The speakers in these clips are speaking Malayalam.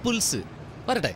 പുൽസ് വരട്ടെ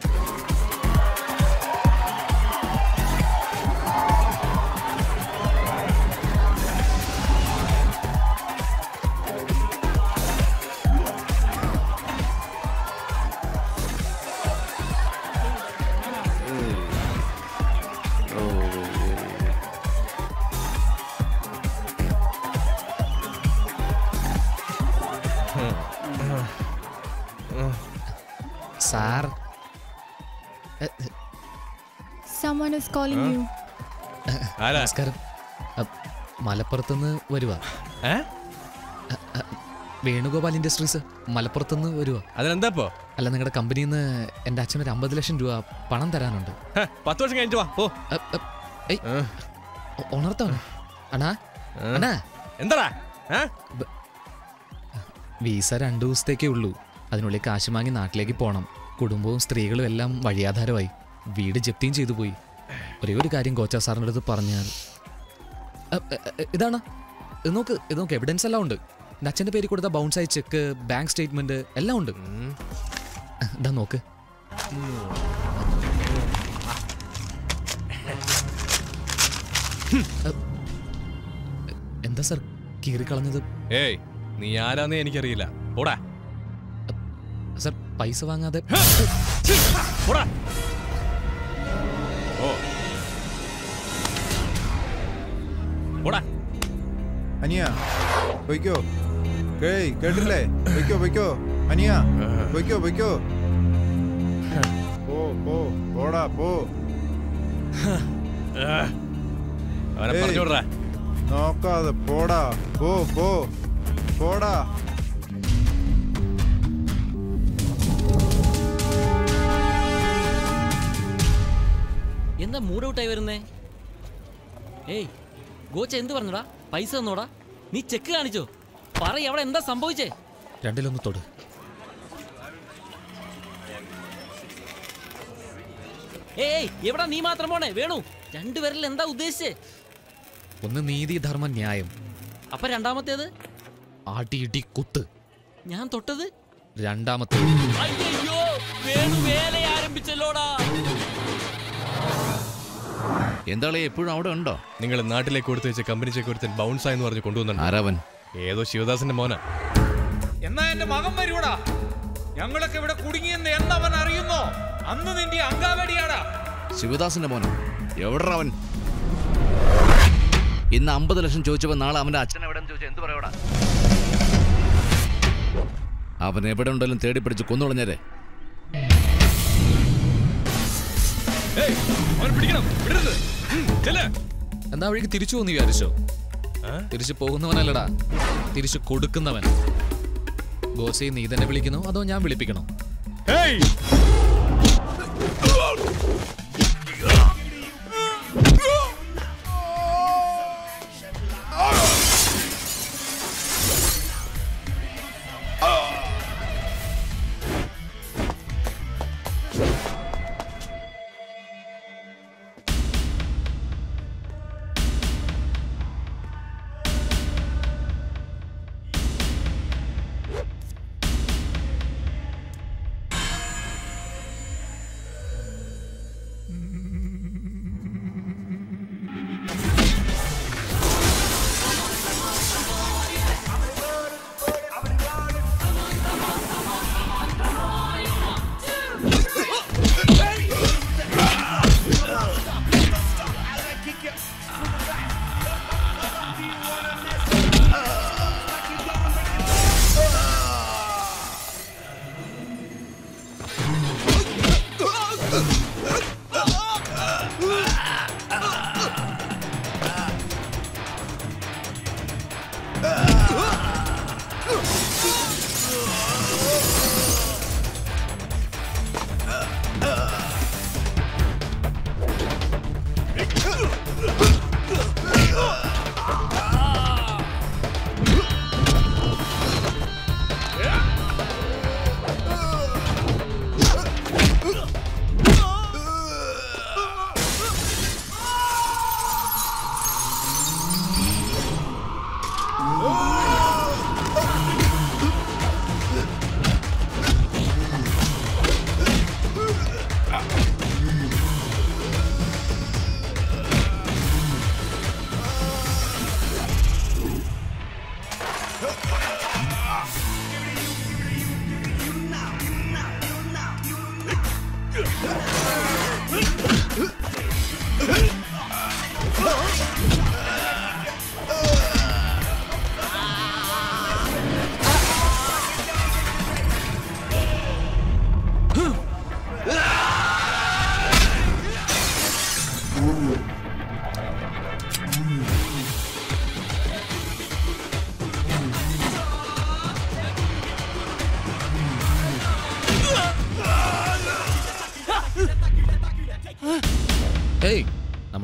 സാർ എ, എ, Someone is calling you. ആരാ നമസ്കാരം അ, മലപ്പുറത്തുനിന്ന് വരുവാ ഏ വേണുഗോപാൽ ഇൻഡസ്ട്രീസ് മലപ്പുറത്തുനിന്ന് വരുവാ അതിനെന്താ ഇപ്പോ അല്ല നിങ്ങളുടെ കമ്പനിയിൽ നിന്ന് എൻ്റെ അച്ഛനൊരു അമ്പത് ലക്ഷം രൂപ പണം തരാനുണ്ട് ഹ, പത്ത് വർഷം കഴിഞ്ഞിട്ട് വാ ഓ അ, അ, ഏയ്, ഒ- ഉണർത്തവനെ അണ്ണാ അണ്ണാ എന്താടാ ഏ? വീസ രണ്ടു ദിവസത്തേക്കേ ഉള്ളൂ അതിനുള്ളിൽ കാശ് വാങ്ങി നാട്ടിലേക്ക് പോകണം കുടുംബവും സ്ത്രീകളും എല്ലാം വഴിയാധാരമായി വീട് ജപ്തിയും ചെയ്തു പോയി ഒരേ ഒരു കാര്യം കോച്ച സാറിൻ്റെ അടുത്ത് പറഞ്ഞാൽ അ, അ, അ, ഇതാണ് ഇത് നോക്ക് ഇത് നോക്ക് എവിഡൻസ് എല്ലാം ഉണ്ട് എൻ്റെ അച്ഛൻ്റെ പേര് കൊടുത്ത ബൗൺസ് ആയി ചെക്ക് ബാങ്ക് സ്റ്റേറ്റ്മെന്റ് എല്ലാം ഉണ്ട് ഇതാ നോക്ക് അ, എന്താ സാർ കീറിക്കളഞ്ഞത് ഏയ് നീ ആരാന്നേ എനിക്കറിയില്ല ഓടാ സാർ പൈസ വാങ്ങാതെ ഓടാ ഓ ഓടാ അനിയ പൊയ്ക്കോ കേയ് കേട്ടില്ലേ പൊയ്ക്കോ പൊയ്ക്കോ അനിയ പൊയ്ക്കോ പൊയ്ക്കോ പോ പോ പോടാ പോ അവനെ ഏയ്. പറഞ്ഞു വിടറാ നോക്കാതെ പോടാ പോ പോ പോടാ എന്താ മൂഡ് ഔട്ടായി വരുന്നേ ഏയ് ഗോച്ച എന്ത് പറഞ്ഞടാ പൈസ തന്നോടാ നീ ചെക്ക് കാണിച്ചോ പറ അവിടെ എന്താ സംഭവിച്ചേ രണ്ടിലൊന്ന് തൊട് ഏയ് എവിടാ നീ മാത്രം പോണേ വേണു രണ്ടുപേരിൽ എന്താ ഉദ്ദേശിച്ചേ ഒന്ന് നീതി ധർമ്മ ന്യായം അപ്പൊ രണ്ടാമത്തേത് ആട്ടി ഇടി കുത്ത് ഞാൻ തൊട്ടത് രണ്ടാമത്തെ അയ്യോ വേണു വേല ആരംഭിച്ചല്ലോടാ എന്താളെ എപ്പോഴും അവിടെ ഉണ്ടോ നിങ്ങൾ നാട്ടിലേക്ക് കൊടുത്തു വെച്ച കമ്പനി ചെക്ക് ഒരുത്തൻ ബൗൺസ് ആയെന്ന് പറഞ്ഞ് കൊണ്ടുവന്നു ആരാവൻ ഏതോ ശിവദാസന്റെ മോനാ എന്നാ എന്റെ മകൻ വരൂടാ ഞങ്ങളൊക്കെ ഇവിടെ കുടുങ്ങിയെന്ന് എന്ന് അവൻ അറിയുന്നോ അന്ന് നിന്റെ അങ്കാവടിയാടാ ശിവദാസന്റെ മോനോ എവിടാ അവൻ ഇന്ന് അമ്പത് ലക്ഷം ചോദിച്ചപ്പോ നാളെ അവന്റെ അച്ഛൻ എവിടെ ചോദിച്ചാൽ എന്ത് പറയോടാ അവൻ എവിടെ ഉണ്ടെങ്കിലും തേടി പിടിച്ച് കൊന്നുകളഞ്ഞേരെ ഏയ് അവനെ പിടിക്കണം വിടരുത് ഉം, ചെല്ല്. എന്താ വഴിക്ക് തിരിച്ചു പോന്ന് വിചാരിച്ചോ തിരിച്ചു പോകുന്നവനല്ലടാ തിരിച്ചു കൊടുക്കുന്നവൻ ബോസെ നീ തന്നെ വിളിക്കണോ അതോ ഞാൻ വിളിപ്പിക്കണോ ഏയ്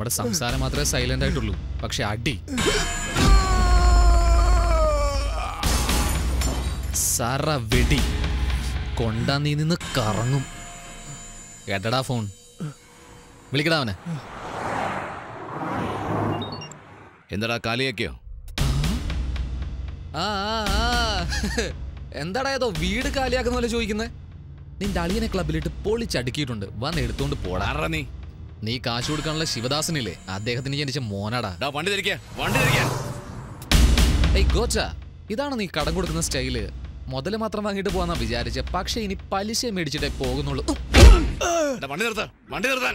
നമ്മുടെ സംസാരം മാത്രമേ സൈലന്റ് ആയിട്ടുള്ളൂ പക്ഷെ അടി സറ വെടി കൊണ്ടാ നീ നിന്ന് കറങ്ങും എടടാ ഫോൺ വിളിക്കടാ അവനെ എന്താടാ കാലിയാക്കിയോ ആ ആ, ആ. എന്താടാ ഏതോ വീട് കാലിയാക്കുന്ന പോലെ ചോദിക്കുന്നേ നിന്റെ അളിയനെ ക്ലബിലിട്ട് പൊളിച്ചടുക്കിയിട്ടുണ്ട് വന്ന് എടുത്തോണ്ട് പോടാ ആരാ നീ നീ കാശ് കൊടുക്കാനുള്ള ശിവദാസനില്ലേ അദ്ദേഹത്തിന് ജനിച്ച മോനാടാ ഡാ വണ്ടി തിരിക്കാ വണ്ടി തിരിക്കാ ഏയ് ഗോച്ച ഇതാണ് നീ കടം കൊടുക്കുന്ന സ്റ്റൈല് മുതല് മാത്രം വാങ്ങിയിട്ട് പോവാന്നാ വിചാരിച്ച പക്ഷെ ഇനി പലിശ മേടിച്ചിട്ടേ പോകുന്നുള്ളൂ ഉം. ഡാ വണ്ടി നിർത്ത വണ്ടി നിർത്താൻ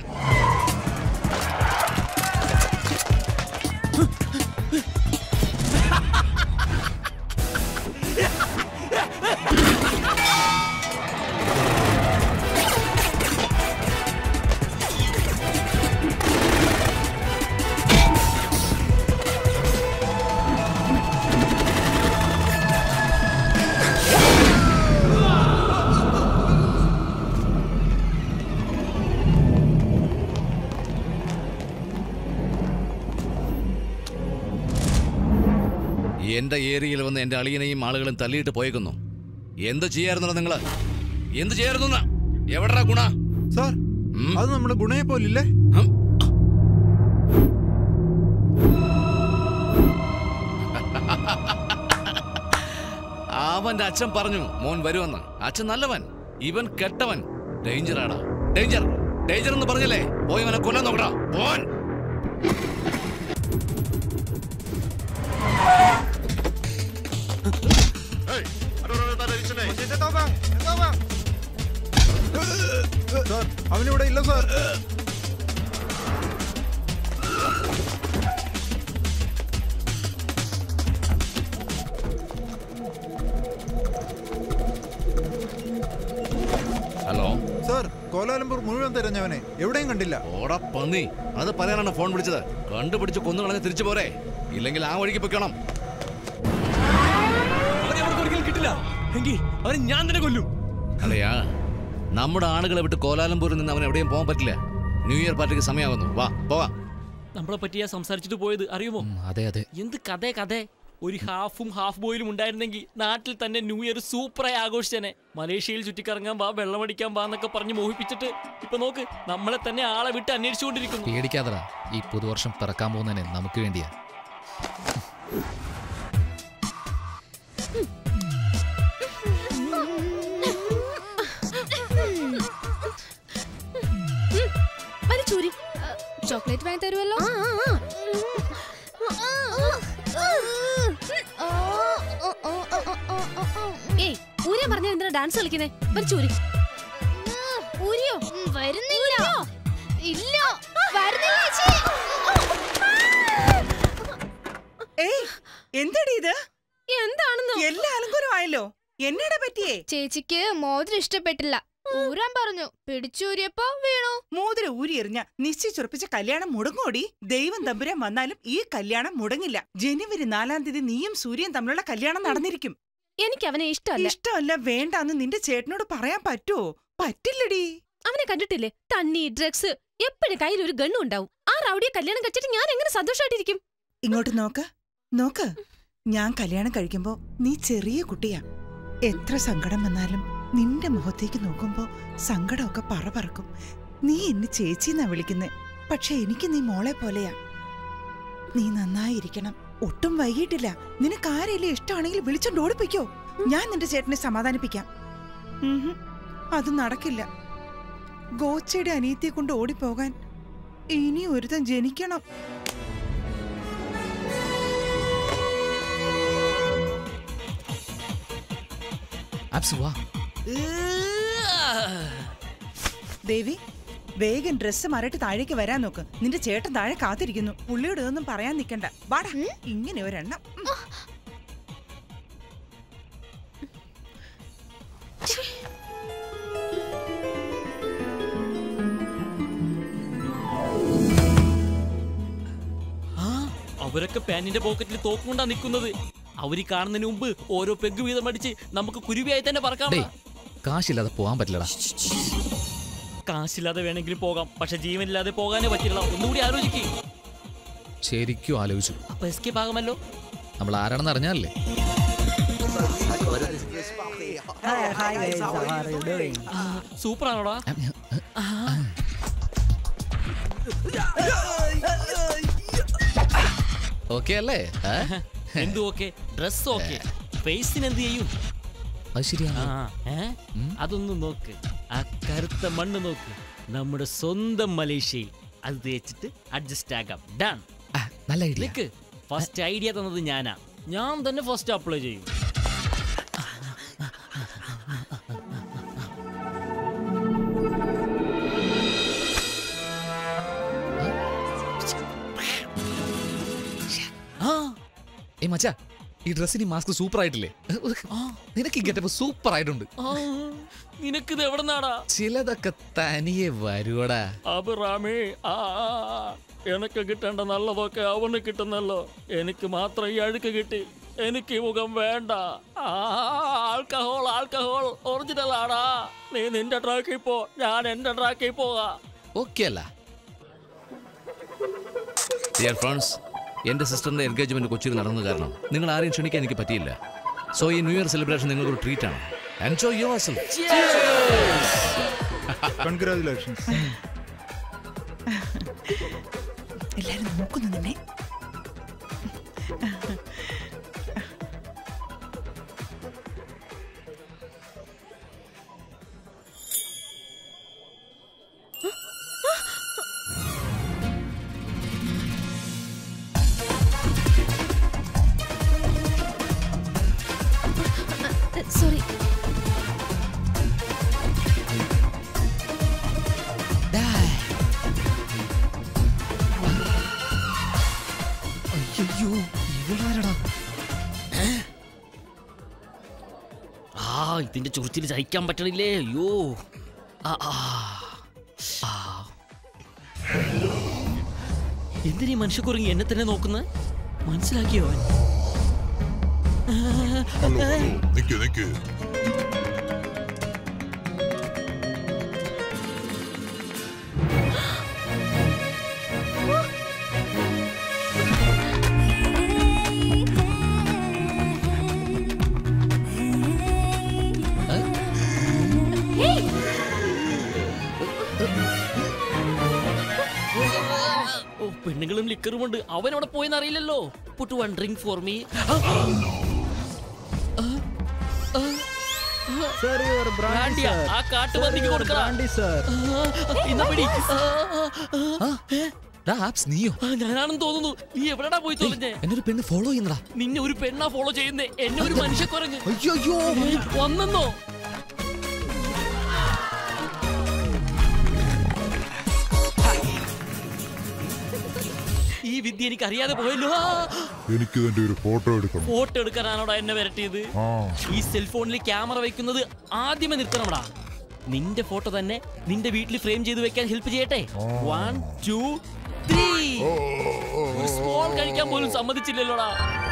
എന്റെ ഏരിയയിൽ വന്ന് എന്റെ അളിയനെയും ആളുകളും തള്ളിയിട്ട് പോയേക്കുന്നു എന്ത് ചെയ്യായിരുന്നോ നിങ്ങള് എന്ത് ചെയ്യായിരുന്നു എവിടാ ഗുണ സാർ ഉം. അത് നമ്മുടെ ഗുണയെ പോലില്ലേ ഹം? അവന്റെ അച്ഛൻ പറഞ്ഞു മോൻ വരുമെന്ന് അച്ഛൻ നല്ലവൻ ഇവൻ കെട്ടവൻ ഡേഞ്ചറാടാ ഡേഞ്ചർ ഡേഞ്ചർ എന്ന് പറഞ്ഞല്ലേ പോയി അവനെ കൊല്ലാൻ നോക്കടാ പോൻ സാർ അവനിവിടെ ഇല്ല സാർ ഹലോ സാർ കോലാലംപൂർ മുഴുവൻ തിരഞ്ഞവനെ എവിടെയും കണ്ടില്ല ഓടാ പന്നി അത് പറയാനാണ് ഫോൺ വിളിച്ചത് കണ്ടുപിടിച്ച് കൊന്നു കളഞ്ഞ് തിരിച്ചു പോരെ ഇല്ലെങ്കിൽ ആ വഴിക്ക് പൊയ്ക്കണം അവനെ അവർക്ക് ഒരിക്കലും കിട്ടില്ല എങ്കിൽ അവനെ ഞാൻ തന്നെ കൊല്ലും അല്ലയാ നമ്മുടെ ആളുകളെ വിട്ട് കോലാലംപൂരിൽ നിന്ന് അവൻ എവിടെയും പോകാൻ പറ്റില്ല ന്യൂ ഇയർ പാർട്ടിക്ക് സമയമാകുന്നു വാ പോവാ നമ്മളെ പറ്റിയാ സംസാരിച്ചിട്ട് പോയത് അറിയുമോ ഉം, അതെ അതെ എന്ത് കഥ കഥ ഒരു ഹാഫും ഹാഫ് ബോയിലും ഉണ്ടായിരുന്നെങ്കിൽ നാട്ടിൽ തന്നെ ന്യൂ ഇയർ സൂപ്പറായി ആഘോഷിച്ചേനെ മലേഷ്യയിൽ ചുറ്റിക്കറങ്ങാൻ വാ വെള്ളമടിക്കാൻ വാ എന്നൊക്കെ പറഞ്ഞ് മോഹിപ്പിച്ചിട്ട് ഇപ്പൊ നോക്ക് നമ്മളെ തന്നെ ആളെ വിട്ട് അന്വേഷിച്ചുകൊണ്ടിരിക്കുന്നു പേടിക്കാതടാ ഈ പുതുവർഷം പിറക്കാൻ പോകുന്നതിന് നമുക്ക് വേണ്ടിയാ വലിച്ചൂരി ചോക്ലേറ്റ് വാങ്ങി തരുമല്ലോ ഏയ് ഊരിയ പറഞ്ഞ എന്തിനാ ഡാൻസ് കളിക്കുന്നേ വലിച്ചൂരി ഊരിയോ വരുന്നില്ല ഇല്ല വരുന്നില്ല ചേച്ചി. ഏയ് എന്തടി ഇത് എന്താണെന്നോ എല്ലാ അലങ്കുരമായല്ലോ എന്നടാ പറ്റിയേ ചേച്ചിക്ക് മോതിരം ഇഷ്ടപ്പെട്ടില്ല ഊരാൻ പറഞ്ഞു പിടിച്ചൂരിയപ്പോ വീണു മോതിര ഊരി എറിഞ്ഞ നിശ്ചയിച്ചുറപ്പിച്ച കല്യാണം മുടങ്ങോടി ദൈവം തമ്പുരാൻ വന്നാലും ഈ കല്യാണം മുടങ്ങില്ല ജനുവരി നാലാം തീയതി നീയും സൂര്യൻ തമ്മിലുള്ള കല്യാണം നടന്നിരിക്കും എനിക്ക് അവനെ ഇഷ്ടമല്ല ഇഷ്ടമല്ല വേണ്ടാന്ന് നിന്റെ ചേട്ടനോട് പറയാൻ പറ്റുമോ പറ്റില്ലടി അവനെ കണ്ടിട്ടില്ലേ തണ്ണി ഡ്രഗ്സ് എപ്പോഴും കയ്യിൽ ഒരു ഗണ്ണും ഉണ്ടാവും ആ റൗഡിയെ കല്യാണം കഴിച്ചിട്ട് ഞാൻ എങ്ങനെ സന്തോഷമായിട്ടിരിക്കും ഇങ്ങോട്ട് നോക്ക് നോക്ക് ഞാൻ കല്യാണം കഴിക്കുമ്പോ നീ ചെറിയ കുട്ടിയാ എത്ര സങ്കടം വന്നാലും നിന്റെ മുഖത്തേക്ക് നോക്കുമ്പോ സങ്കടമൊക്കെ പറ പറക്കും നീ എന്നെ ചേച്ചിന്നാ വിളിക്കുന്നേ പക്ഷെ എനിക്ക് നീ മോളെ പോലെയാ നീ നന്നായിരിക്കണം ഒട്ടും വൈകിട്ടില്ല നിനക്ക് ആരെങ്കിലും ഇഷ്ടമാണെങ്കിൽ വിളിച്ചോണ്ട് ഓടിപ്പിക്കോ ഞാൻ നിന്റെ ചേട്ടനെ സമാധാനിപ്പിക്കാം ഉഹും, അത് നടക്കില്ല ഗോച്ചയുടെ അനിയത്തിയെ കൊണ്ട് ഓടിപ്പോകാൻ ഇനി ഒരുത്തൻ ജനിക്കണം ആപ്സ് വാ ദേവി വേഗം ഡ്രസ്സ് മാറിയിട്ട് താഴേക്ക് വരാൻ നോക്ക് നിന്റെ ചേട്ടൻ താഴെ കാത്തിരിക്കുന്നു പുള്ളിയോട് ഇതൊന്നും പറയാൻ നിക്കണ്ട വാടാ ഇങ്ങനെ ഒരെണ്ണം ഉം. ആ അവരൊക്കെ പാന്റിന്റെ പോക്കറ്റിൽ തോക്കുകൊണ്ടാ നിൽക്കുന്നത് അവര് കാണുന്നതിന് മുമ്പ് ഓരോ പെഗ് വീതം അടിച്ച് നമുക്ക് കുരുവിയായി തന്നെ പറക്കാം ഡേയ് കാശില്ലാതെ പോകാൻ പറ്റില്ലടാ കാശില്ലാതെ വേണമെങ്കിലും പോകാം പക്ഷെ ജീവനില്ലാതെ പോകാനേ പറ്റില്ല ഒന്നുകൂടി ആലോചിക്കേ ശരിക്കും ആലോചിച്ചു അപ്പൊ എസ്കേപ്പ് ആകുമല്ലോ നമ്മൾ ആരാണെന്ന് അറിഞ്ഞാലേ സൂപ്പർ ആണോടാ ഓക്കെ അല്ലേ ഏ? എന്തു ഓക്കെ ഡ്രസ് ഓക്കെ ഫേസിന് എന്ത് ചെയ്യും അത് ശരിയാണ് ആ, ഏ? അതൊന്ന് നോക്ക് ആ കറുത്ത മണ്ണ് നോക്ക് നമ്മുടെ സ്വന്തം മലേഷ്യയിൽ അത് തേച്ചിട്ട് അഡ്ജസ്റ്റ് ആകാം ഡൺ ആ, നല്ല ഐഡിയ നിക്ക് ഫസ്റ്റ് ഐഡിയ തന്നത് ഞാനാ ഞാൻ തന്നെ ഫസ്റ്റ് അപ്ലൈ ചെയ്യും ആ ഏ മച്ചാ ഈ ഡ്രസ്സിന് മാസ്ക് സൂപ്പർ ആയിട്ടില്ലേ നിനക്ക് ഈ ഗെറ്റപ്പ് സൂപ്പർ ആയിട്ടുണ്ട് ആ, നിനക്കിത് എവിടെ നാടാ ചിലതൊക്കെ തനിയെ വരുവടാ അബിറാമി ആ ആ, ആ. എനക്ക് കിട്ടേണ്ട നല്ലതൊക്കെ അവന് കിട്ടുന്നല്ലോ എനിക്ക് മാത്രം ഈ അഴുക്ക് കിട്ടി എനിക്ക് ഈ മുഖം വേണ്ട ആ, ആൽക്കഹോൾ ആൽക്കഹോൾ ഒറിജിനൽ ആടാ നീ നിന്റെ ട്രാക്കിൽ പോ ഞാൻ എന്റെ ട്രാക്കിൽ പോകാ ഓക്കെ അല്ല ഡിയർ ഫ്രണ്ട്സ് എൻ്റെ സിസ്റ്ററിൻ്റെ എൻഗേജ്മെന്റ് കൊച്ചിയിൽ നടന്നു കാരണം നിങ്ങൾ ആരെയും ക്ഷണിക്കാൻ എനിക്ക് പറ്റിയില്ല സോ ഈ ന്യൂ ഇയർ സെലിബ്രേഷൻ നിങ്ങൾക്കൊരു ട്രീറ്റ് ആണ് എൻജോയ് യുവർ സെൽഫ് കൺഗ്രാചുലേഷൻസ് എല്ലാരും നോക്കുന്നു നിന്നെ സോറി അയ്യോ ഇവളാരടാ ആ ഇതിന്റെ ചുറിച്ചിൽ സഹിക്കാൻ പറ്റണില്ലേ അയ്യോ ആ, ആ. ആ. എന്തിനീ മനുഷ്യക്കുറങ്ങി എന്നെ തന്നെ നോക്കുന്നത് മനസ്സിലാക്കിയോ അവൻ നിക്ക് നിക്ക് ഓ പെണ്ണുങ്ങളും ലിക്കറുമുണ്ട് അവൻ അവിടെ പോയെന്ന് അറിയില്ലല്ലോ put one drink for me ആ കാട്ടുപന്നിക്ക് കൊടുക്കണം ഇന്ന പിടി ആ, ഡാ ആപ്സ് നീയോ ആ, ഞാനാണെന്ന് തോന്നുന്നു നീ എവിടെടാ പോയി തോന്നുന്നേ എന്നെ ഒരു പെണ്ണ് ഫോളോ ചെയ്യുന്നടാ നിന്നെ ഒരു പെണ്ണാ ഫോളോ ചെയ്യുന്നേ എന്നെ ഒരു മനുഷ്യക്കുരങ്ങ് അയ്യോ വന്നെന്നോ ഈ വിദ്യ എനിക്ക് അറിയാതെ പോയല്ലോ എനിക്ക് ഇതിന്റെ ഒരു ഫോട്ടോ എടുക്കണം ഫോട്ടോ എടുക്കാനാണോടാ എന്നെ വരട്ടിയത് ആ ഈ സെൽഫോണിൽ ക്യാമറ വെക്കുന്നത് ആദ്യമേ നിർത്തണമടാ നിന്റെ ഫോട്ടോ തന്നെ നിന്റെ വീട്ടിൽ ഫ്രെയിം ചെയ്ത് വെക്കാൻ ഹെൽപ്പ് ചെയ്യട്ടെ വൺ ടു ത്രീ ഒരു സ്മോൾ കഴിക്കാൻ പോലും സമ്മതിച്ചില്ലല്ലോടാ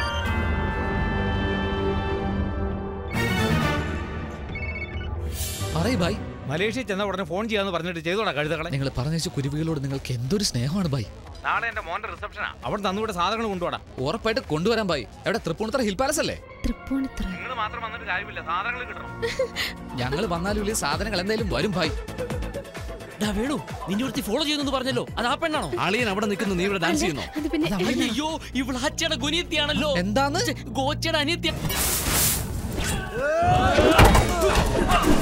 പറയ് ബായ് മലേഷ്യ ചെന്ന ഉടനെ ഫോൺ ചെയ്യാന്ന് പറഞ്ഞിട്ട് ചെയ്തോടാ കഴുതകളെ നിങ്ങൾ പറഞ്ഞ കുരുവികളോട് നിങ്ങൾക്ക് എന്തൊരു സ്നേഹമാണ് ബായ് നാളെ എന്റെ മോന്റെ റിസപ്ഷനാ അവിടെ തന്നുകൂടെ സാധനങ്ങൾ കൊണ്ടുപോടാ ഉറപ്പായിട്ട് കൊണ്ടുവരാൻ ബായ് എവിടെ തൃപ്പൂണിത്തറ ഹിൽ പാലസ് അല്ലേ തൃപ്പൂണിത്തറ നിങ്ങൾ മാത്രം വന്നിട്ട് കാര്യമില്ല സാധനങ്ങൾ കിട്ടണം ഞങ്ങൾ വന്നാലും ഇല്ലേ സാധനങ്ങൾ എന്തായാലും വരും ബായ് ഡാ വേണു നിന്റെ ഒരുത്തി ഫോളോ ചെയ്യുന്നു പറഞ്ഞല്ലോ അത് ആ പെണ്ണാണോ അളിയൻ അവിടെ നിൽക്കുന്നു നീ ഇവിടെ ഡാൻസ് ചെയ്യുന്നോ അത് പിന്നെ അയ്യോ ഇവള് അച്ഛയുടെ ഗുനിയത്തിയാണല്ലോ എന്താന്ന് ഗോച്ചയുടെ അനിയത്തി